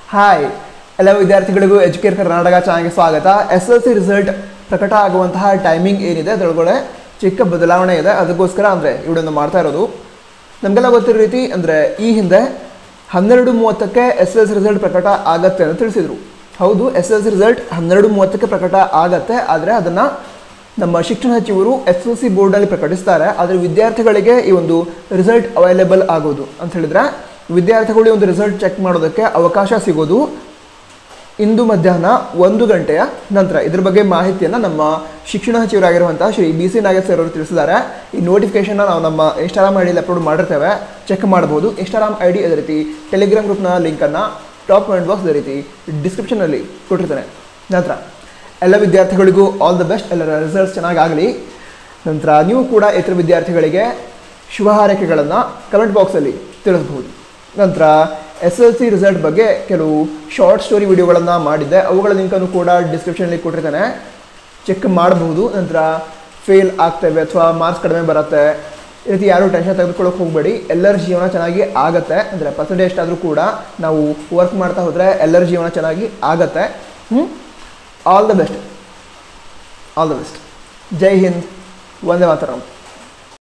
hi ಎಲ್ಲ ವಿದ್ಯಾರ್ಥಿಗಳಿಗೂ Educare Karnataka ಚಾನಲ್ಗೆ ಸ್ವಾಗತ ಎಸ್ ಎಲ್ ಸಿ ರಿಸಲ್ಟ್ ಪ್ರಕಟ ಆಗುವಂತಹ ಟೈಮಿಂಗ್ ಏನಿದೆ ಅದರೊಳಗಡೆ ಚಿಕ್ಕ ಬದಲಾವಣೆ ಇದೆ ಅದಕ್ಕೋಸ್ಕರ ಅಂದರೆ ಇವಳನ್ನು ಮಾಡ್ತಾ ಇರೋದು ನಮಗೆಲ್ಲ ಗೊತ್ತಿರೋ ರೀತಿ ಅಂದರೆ ಈ ಹಿಂದೆ ಹನ್ನೆರಡು ಮೂವತ್ತಕ್ಕೆ ಎಸ್ ಎಲ್ ಸಿ ರಿಸಲ್ಟ್ ಪ್ರಕಟ ಆಗತ್ತೆ ಅಂತ ತಿಳಿಸಿದರು ಹೌದು ಎಸ್ ಎಲ್ ಸಿ ರಿಸಲ್ಟ್ ಹನ್ನೆರಡು ಮೂವತ್ತಕ್ಕೆ ಪ್ರಕಟ ಆಗತ್ತೆ ಆದರೆ ಅದನ್ನು ನಮ್ಮ ಶಿಕ್ಷಣ ಸಚಿವರು ಎಸ್ ಎಲ್ ಸಿ ಬೋರ್ಡಲ್ಲಿ ಪ್ರಕಟಿಸ್ತಾರೆ ಆದರೆ ವಿದ್ಯಾರ್ಥಿಗಳಿಗೆ ಈ ಒಂದು ರಿಸಲ್ಟ್ ಅವೈಲೇಬಲ್ ಆಗೋದು ಅಂತ ಹೇಳಿದ್ರೆ ವಿದ್ಯಾರ್ಥಿಗಳು ಈ ಒಂದು ರಿಸಲ್ಟ್ ಚೆಕ್ ಮಾಡೋದಕ್ಕೆ ಅವಕಾಶ ಸಿಗೋದು ಇಂದು ಮಧ್ಯಾಹ್ನ ಒಂದು ಗಂಟೆಯ ನಂತರ ಇದ್ರ ಬಗ್ಗೆ ಮಾಹಿತಿಯನ್ನು ನಮ್ಮ ಶಿಕ್ಷಣ ಸಚಿವರಾಗಿರುವಂತಹ Shri B C Nagesh sir ಅವರು ತಿಳಿಸಿದ್ದಾರೆ ಈ ನೋಟಿಫಿಕೇಶನ್ನ ನಾವು ನಮ್ಮ ಇನ್ಸ್ಟಾಗ್ರಾಮ್ ಐ ಡಿಯಲ್ಲಿ ಅಪ್ಲೋಡ್ ಮಾಡಿರ್ತೇವೆ ಚೆಕ್ ಮಾಡ್ಬೋದು ಇನ್ಸ್ಟಾಗ್ರಾಮ್ ಐ ಡಿ ಅದೇ ರೀತಿ ಟೆಲಿಗ್ರಾಮ್ ಗ್ರೂಪ್ನ ಲಿಂಕನ್ನು ಟಾಪ್ ಕಮೆಂಟ್ ಬಾಕ್ಸ್ ಅದೇ ರೀತಿ ಡಿಸ್ಕ್ರಿಪ್ಷನಲ್ಲಿ ಕೊಟ್ಟಿರ್ತೇನೆ ನಂತರ ಎಲ್ಲ ವಿದ್ಯಾರ್ಥಿಗಳಿಗೂ ಆಲ್ ದ ಬೆಸ್ಟ್ ಎಲ್ಲರ ರಿಸಲ್ಟ್ಸ್ ಚೆನ್ನಾಗಾಗಲಿ ನಂತರ ನೀವು ಕೂಡ ಇತರ ವಿದ್ಯಾರ್ಥಿಗಳಿಗೆ ಶುಭ ಹಾರೈಕೆಗಳನ್ನು ಕಮೆಂಟ್ ಬಾಕ್ಸಲ್ಲಿ ತಿಳಿಸ್ಬೋದು ನಂತರ ಎಸ್ ಎಲ್ ಸಿ ರಿಸಲ್ಟ್ ಬಗ್ಗೆ ಕೆಲವು ಶಾರ್ಟ್ ಸ್ಟೋರಿ ವಿಡಿಯೋಗಳನ್ನು ಮಾಡಿದ್ದೆ ಅವುಗಳ ಲಿಂಕನ್ನು ಕೂಡ ಡಿಸ್ಕ್ರಿಪ್ಷನಲ್ಲಿ ಕೊಟ್ಟಿರ್ತೇನೆ ಚೆಕ್ ಮಾಡಬಹುದು ನಂತರ ಫೇಲ್ ಆಗ್ತೇವೆ ಅಥವಾ ಮಾರ್ಕ್ಸ್ ಕಡಿಮೆ ಬರುತ್ತೆ ಈ ರೀತಿ ಯಾರೂ ಟೆನ್ಷನ್ ತೆಗೆದುಕೊಳ್ಳೋಕೆ ಹೋಗಬೇಡಿ ಎಲ್ಲರ ಜೀವನ ಚೆನ್ನಾಗಿ ಆಗತ್ತೆ ಅಂದರೆ ಪರ್ಸೆಂಟೇಜ್ ಎಷ್ಟಾದರೂ ಕೂಡ ನಾವು ವರ್ಕ್ ಮಾಡ್ತಾ ಹೋದರೆ ಎಲ್ಲರ ಜೀವನ ಚೆನ್ನಾಗಿ ಆಗತ್ತೆ ಹ್ಞೂ all the best all the best ಜೈ ಹಿಂದ್ ವಂದೇ ಮಾತರಂ